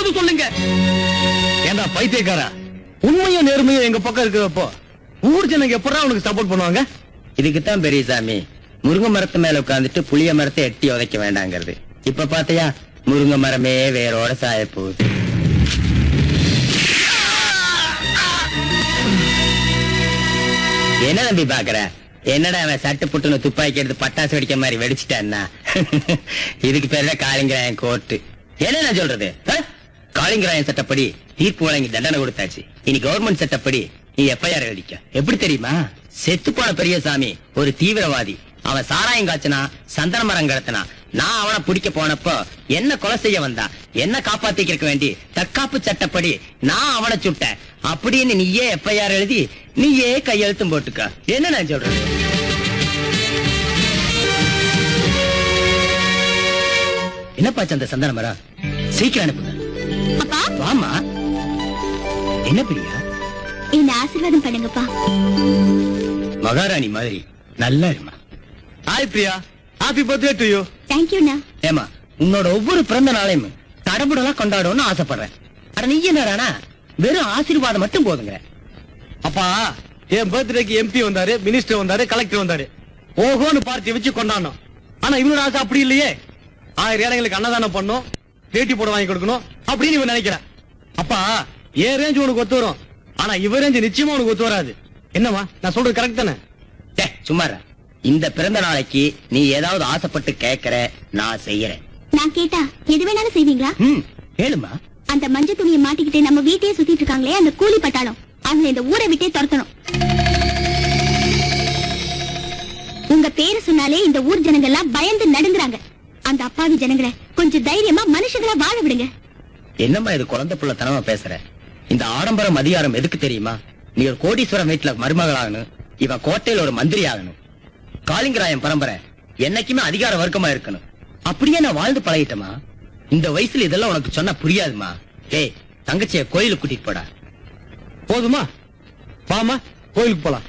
இப்போது சொல்லுங்க ஏண்டா பைத்தியக்காரா உண்மையும் நேர்மையும் எங்க பக்கம் இருக்கிறப்போ ஊர் ஜனங்க எப்படா உனக்கு சப்போர்ட் பண்ணுவாங்க இதுக்குத்தான் பெரியசாமி முருங்கை மரத்து மேல உட்கார்ந்துட்டு புளிய மரத்தை எட்டி உதைக்க வேண்டாங்கிறது இப்ப பாத்தியா முருங்கை மரமே வேரோட சாய போகுது என்ன தம்பி பாக்குற என்னடா அவன் சட்டு புட்டுன்னு துப்பாக்கி எடுத்து பட்டாசு வெடிக்க மாதிரி வெடிச்சிட்டான்னா இதுக்கு பேரு தான் காளிங்கராயன் கோர்ட்டு என்ன நான் சொல்றது ஆ? காளிங்கராயன் சட்டப்படி தீர்ப்பு வழங்கி தண்டனை கொடுத்தாச்சு இனி கவர்மெண்ட் சட்டப்படி நீ எஃப்ஐஆர் எழுதிக்க எப்படி தெரியுமா செத்து போன பெரியசாமி ஒரு தீவிரவாதி அவன் சாராயம் காய்ச்சனா சந்தன மரம் கடத்தினா நான் அவனை பிடிக்க போனப்போ என்ன கொலை செய்ய வந்தா என்ன காப்பாத்திக்க வேண்டி தற்காப்பு சட்டப்படி நான் அவனை சுட்டேன் அப்படின்னு நீயே எஃப்ஐஆர் எழுதி நீயே கையெழுத்தும் போட்டுக்க என்ன நான் சொல்றது என்னப்பாச்சு அந்த சந்தன மரம் சீக்கிரம் அனுப்புங்க அப்பா வாமா என்ன பிரியா என்ன ஆசீர்வாதம் பண்ணுங்கப்பா மகாராணி மாதிரி நல்லா இருமா hi Priya happy birthday to you தேங்க்யூண்ணா ஏமா உன்னோட ஒவ்வொரு பிறந்த நாளையும் தடபுடலாம் கொண்டாடணும்னு ஆசைப்படுறேன் அட நீ என்னடானா வெறும் ஆசீர்வாதம் மட்டும் போதுங்க அப்பா என் பர்த்டேக்கு எம்பி வந்தாரு மினிஸ்டர் வந்தாரு கலெக்டர் வந்தாரு ஓஹோன்னு பார்ட்டி வச்சு கொண்டாடணும் ஆனா இவனோட ஆசை அப்படி இல்லையே ஆயிரம் ஏழைங்களுக்கு அன்னதானம் பண்ணும் பேட்டி போட வாங்கி கொடுக்கணும் அப்படின்னு இவன் நினைக்கிறேன் அப்பா என் ரேஞ்ச் உனக்கு ஒத்து வரும் ஆனா இவ ரேஞ்ச் நிச்சயமா உனக்கு ஒத்து வராது என்னவா நான் சொல்றது கரெக்ட் தானே டே, சும்மா இரு. இந்த பிறந்த நாளைக்கு நீ ஏதாவது ஆசைப்பட்டு கேக்குற நான் செய்யறேன் நான் கேட்டா எது வேணாலும் செய்வீங்களா ம் கேளுமா அந்த மஞ்சள் துணியை மாட்டிக்கிட்டு நம்ம வீட்டையே சுத்திட்டு இருக்காங்களே அந்த கூலி பட்டாளம் அவங்களை இந்த ஊரை விட்டே துரத்தணும் உங்க பேரு சொன்னாலே இந்த ஊர் ஜனங்க எல்லாம் பயந்து நடுங்குறாங்க அந்த அப்பாவி ஜனங்களை கொஞ்சம் தைரியமா மனுஷங்களா வாழ விடுங்க என்னம்மா இது குழந்தை புள்ள தனமா பேசுற இந்த ஆடம்பரம் அதிகாரம் எதுக்கு தெரியுமா நீ ஒரு கோடீஸ்வரம் வீட்டுல மருமகளாகணும் இவன் கோட்டையில ஒரு மந்திரி ஆகணும் காளிங்கராயன் பரம்பரை என்னைக்குமே அதிகார வர்க்கமா இருக்கணும் அப்படியே நான் வாழ்ந்து பழகிட்டமா இந்த வயசுல இதெல்லாம் உனக்கு சொன்னா புரியாதுமா ஏய் தங்கச்சிய கோயிலுக்கு கூட்டிட்டு போடா போதுமா வாமா கோயிலுக்கு போலாம்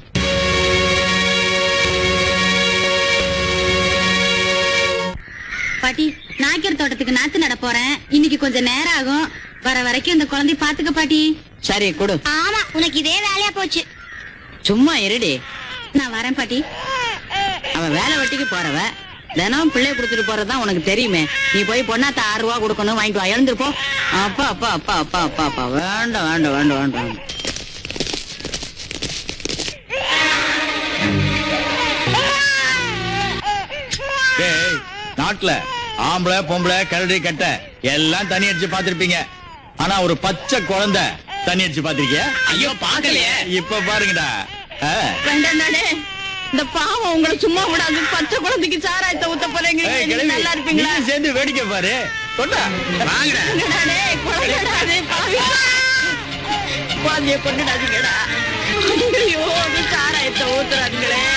பாட்டி நாய்க்கர் தோட்டத்துக்கு நாத்து நட போறேன் இன்னைக்கு கொஞ்சம் நேரம் ஆகும் வர வரைக்கும் இந்த குழந்தைய பாத்துக்க பாட்டி சரி கொடு ஆமா உனக்கு இதே வேலையா போச்சு சும்மா இருடி நான் வரேன் பாட்டி அவன் வேலை வெட்டிக்கு போறவ தினம் பிள்ளை கொடுத்துட்டு போறதுதான் உனக்கு தெரியுமே நீ போய் பொண்ணாத்த ஆறு ரூபா கொடுக்கணும் வாங்கிட்டு வா எழுந்திருப்போ அப்பா அப்பா அப்பா அப்பா அப்பா அப்பா வேண்டாம் வேண்டாம் வேண்டாம் வேண்டாம் டேய் நாட்டுல ஆம்பளை பொம்பளை கரடி கட்ட எல்லாம் தண்ணி அடிச்சு பாத்திருப்பீங்க ஆனா ஒரு பச்சை குழந்தை தண்ணி அடிச்சு பாத்திருக்கிய ஐயோ பாக்கலையே இப்ப பாருங்கடா ஆ. வேண்டாண்டானே இந்த பாவம் உங்களை சும்மா விடாது பச்சை குழந்தைக்கு சாராயத்தை ஊத்த போறீங்க ஏய், நீங்க கிழவி, நல்லா இருப்பீங்களா நீயும் சேர்ந்து வேடிக்கை பாரு கொண்டா வாங்கடா கொண்டுடாதே, கொண்டுடாதே, பாவி. குழந்தைய கொண்டுடாதீங்கடா ஐயோ அது சாராயத்தை ஊத்துறாங்களே